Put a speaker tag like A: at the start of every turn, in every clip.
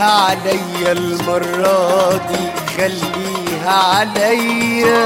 A: خليها عليا المرة دي خليها عليا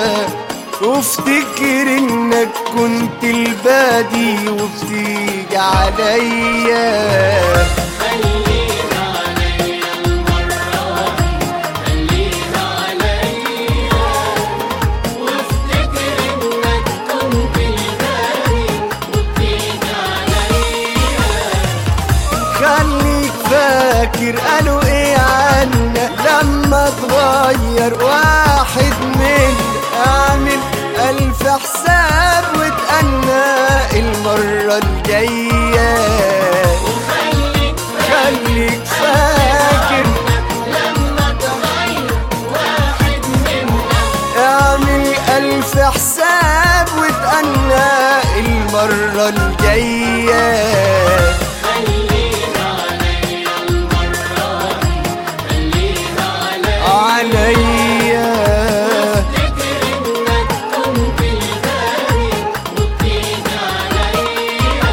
A: وافتكر انك كنت البادي وبتيجي عليا
B: خليها عليا المرة دي خليها عليا وافتكر انك كنت الباقي وبتيجي عليا
A: خليك فاكر قالوا ايه عنا لما اتغير واحد من اعمل الف حساب واتأنى المرة الجاية
B: وخليك
A: خليك فاكر
B: لما تغير واحد منا
A: اعمل الف حساب واتأنى المرة الجاية
B: خليها عليا المرة دي خليها عليا
A: عليا
B: افتكر انك كنت الباقي وبتيجي عليا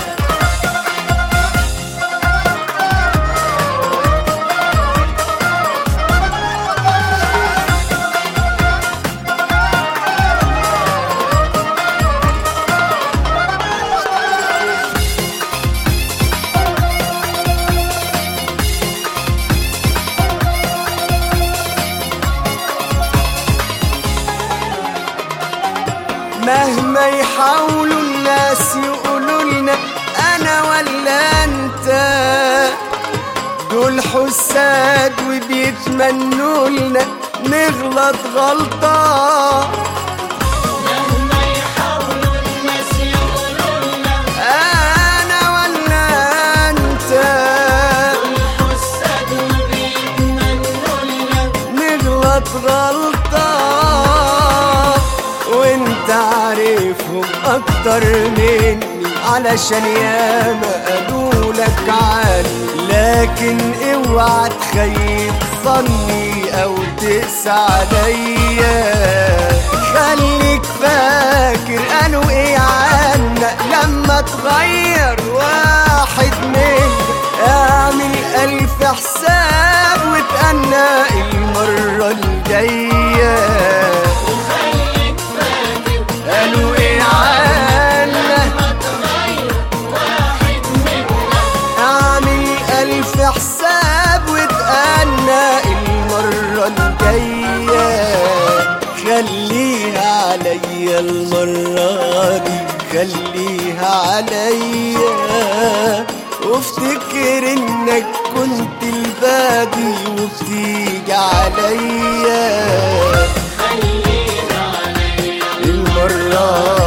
A: مهما يحاولوا الناس يقولوا لنا انا ولا انت دول حساد وبيتمنوا لنا نغلط غلطة
B: مهما يحاولوا الناس يقولوا لنا
A: انا ولا انت
B: الحساد وبيتمنوا لنا
A: نغلط غلطة وانت عارفهم اكتر مني علشان ياما قالوا لك عني لكن اوعى تخيب ظني او تقسى عليا خليك فاكر قالوا ايه عنا لما تغير واحد منك اعمل الف حساب واتأنى المرة الجاية
B: وخليك فاكر
A: قالوا ايه عنا
B: لما تغير واحد منا
A: اعمل الف حساب واتأنى المرة الجاية خليها عليا المرة دي خليها عليا وافتكر انك كنت الباقي وبتيجي عليا
B: خليها عليا
A: المرة